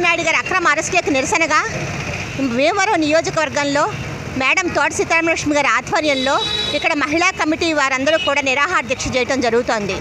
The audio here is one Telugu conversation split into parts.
నాయుడు గారి అక్రమ అరెస్టులకు నిరసనగా భీమవరం నియోజకవర్గంలో మేడం తోట సీతారామలక్ష్మి గారి ఆధ్వర్యంలో ఇక్కడ మహిళా కమిటీ వారందరూ కూడా నిరాహార దీక్ష చేయడం జరుగుతోంది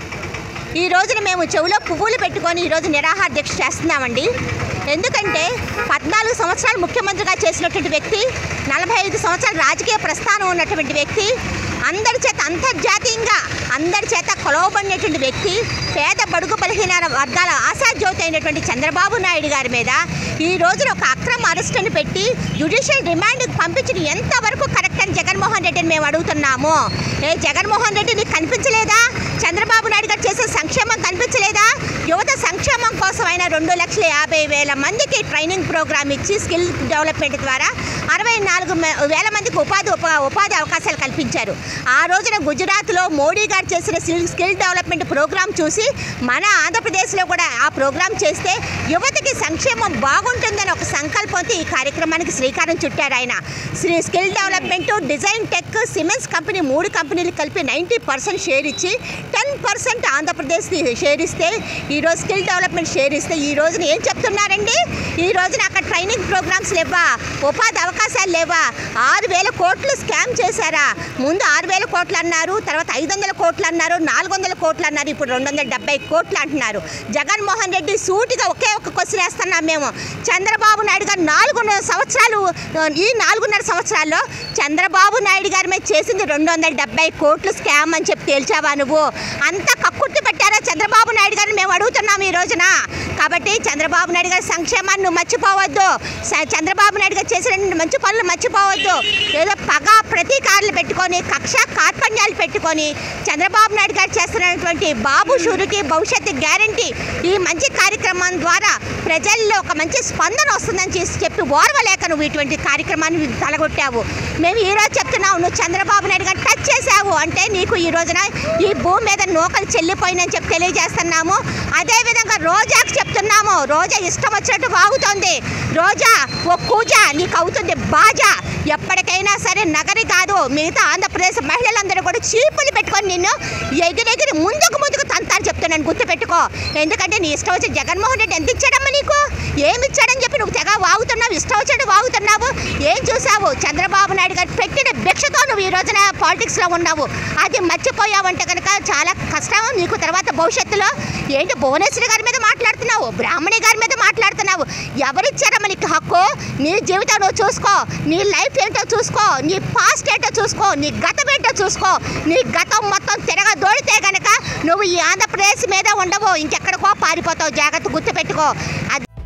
ఈ రోజున మేము చెవిలో పువ్వులు పెట్టుకొని ఈరోజు నిరాహార దీక్ష చేస్తున్నామండి ఎందుకంటే పద్నాలుగు సంవత్సరాలు ముఖ్యమంత్రిగా చేసినటువంటి వ్యక్తి నలభై ఐదు సంవత్సరాల రాజకీయ ప్రస్థానం ఉన్నటువంటి వ్యక్తి అందరి చేత అంతర్జాతీయంగా అందరి చేత కొలవబడినటువంటి వ్యక్తి పేద బడుగు బలహీన వర్గాల ఆశాజ్యోతి అయినటువంటి చంద్రబాబు నాయుడు గారి మీద ఈ రోజున ఒక అక్రమ అరెస్టును పెట్టి జ్యుడిషియల్ రిమాండ్కి పంపించిన ఎంతవరకు కరెక్ట్ అని జగన్మోహన్ రెడ్డిని మేము అడుగుతున్నాము ఏ జగన్మోహన్ రెడ్డి నీకు కనిపించలేదా చంద్రబాబు నాయుడు గారు చేసే సంక్షేమం కనిపించలేదా యువత సంక్షేమం కోసం ఆయన రెండు లక్షల యాభై వేల మందికి ట్రైనింగ్ ప్రోగ్రామ్ ఇచ్చి స్కిల్ డెవలప్మెంట్ ద్వారా అరవై నాలుగు మే- వేల మందికి ఉపాధి ఉప- ఉపాధి అవకాశాలు కల్పించారు ఆ రోజున గుజరాత్లో మోడీ గారు చేసిన స్కిల్ స్కిల్ డెవలప్మెంట్ ప్రోగ్రామ్ చూసి మన ఆంధ్రప్రదేశ్లో కూడా ఆ ప్రోగ్రామ్ చేస్తే యువతకి సంక్షేమం బాగుంటుందని ఒక సంకల్పంతో ఈ కార్యక్రమానికి శ్రీకారం చుట్టారు ఆయన Shri skill development design tech cements company మూడు కంపెనీలు కలిపి నైంటీ పర్సెంట్ షేర్ ఇచ్చి టెన్ పర్సెంట్ ఆంధ్రప్రదేశ్కి షేర్ ఇస్తే ఈరోజు స్కిల్ డెవలప్మెంట్ షేర్ ఇస్తే ఈ రోజున ఏం చెప్తున్నారండి ఈ రోజున అక్కడ ట్రైనింగ్ ప్రోగ్రామ్స్ లేవా ఉపాధి అవకాశాలు లేవా ఆరు వేల కోట్లు స్కామ్ చేశారా ముందు ఆరు వేల కోట్లు అన్నారు తర్వాత ఐదు వందల కోట్లు అన్నారు నాలుగు వందల కోట్లు అన్నారు ఇప్పుడు రెండు వందల డెబ్బై కోట్లు అంటున్నారు జగన్మోహన్ రెడ్డి సూటిగా ఒకే ఒక క్వశ్చన్ వేస్తున్నాం మేము చంద్రబాబు నాయుడు గారు నాలుగున్నర సంవత్సరాలు ఈ నాలుగున్నర సంవత్సరాల్లో చంద్రబాబు నాయుడు గారి మీద చేసింది రెండు వందల డెబ్బై కోట్లు స్కామ్ అని చెప్పి తేల్చావా నువ్వు అంత కక్కుర్తి పెట్టారా చంద్రబాబు నాయుడు గారిని మేము అడుగుతున్నాం ఈ రోజున కాబట్టి చంద్రబాబు నాయుడు గారి సంక్షేమాన్ని నువ్వు మర్చిపోవద్దు స- చంద్రబాబు నాయుడు గారు చేసిన మంచి పనులు మర్చిపోవద్దు ఏదో పగ ప్రతీకారాలు పెట్టుకొని కక్ష కార్పణ్యాలు పెట్టుకొని చంద్రబాబు నాయుడు గారు చేస్తున్నటువంటి బాబు షూరిటీ భవిష్యత్తు గ్యారంటీ ఈ మంచి కార్యక్రమం ద్వారా ప్రజల్లో ఒక మంచి స్పందన వస్తుందని చేసి చెప్పి ఓర్వలేక నువ్వు ఇటువంటి కార్యక్రమాన్ని తలగొట్టావు మేము ఈ రోజు చెప్తున్నావు నువ్వు చంద్రబాబు నాయుడు గారు టచ్ చేశావు అంటే నీకు ఈ రోజున ఈ భూమి మీద నూకలు చెల్లిపోయిందని చెప్పి తెలియజేస్తున్నాము అదేవిధంగా రోజాకి చెప్తున్నాము రోజా ఇష్టం వచ్చినట్టు వాగుతోంది రోజా ఓ కూజ నీకు అవుతుంది బాజా ఎప్పటికైనా సరే నగరి కాదు మిగతా ఆంధ్రప్రదేశ్ మహిళలందరూ కూడా చీపులు పెట్టుకొని నిన్ను ఎగిరెగిరి ముందుకు ముందుకు తంతాను చెప్తున్నాను గుర్తుపెట్టుకో ఎందుకంటే నీ ఇష్టం వచ్చి జగన్మోహన్ రెడ్డి ఎంత ఇచ్చాడమ్మా నీకు ఏమి ఇచ్చాడని చెప్పి నువ్వు తెగ వాగుతున్నావు ఇష్టం వచ్చినట్టు వాగుతున్నావు ఏం చూసావు చంద్రబాబు నాయుడు గారు పెట్టిన భిక్షతో నువ్వు ఈ రోజున పాలిటిక్స్లో ఉన్నావు అది మర్చిపోయావంటే కనుక చాలా కష్టం నీకు తర్వాత భవిష్యత్తులో ఏంటి భువనేశ్వరి గారి మీద మాట్లాడుతున్నావు బ్రాహ్మణి గారి మీద మాట్లాడుతున్నావు ఎవరిచ్చారమ్మా నీకు హక్కు నీ జీవితం నువ్వు చూసుకో నీ లైఫ్ ఏంటో చూసుకో నీ పాస్ట్ ఏంటో చూసుకో నీ గతం ఏంటో చూసుకో నీ గతం మొత్తం తిరగ దోడితే గనక నువ్వు ఈ ఆంధ్రప్రదేశ్ మీద ఉండవు ఇంకెక్కడికో పారిపోతావు జాగ్రత్త గుర్తుపెట్టుకో అది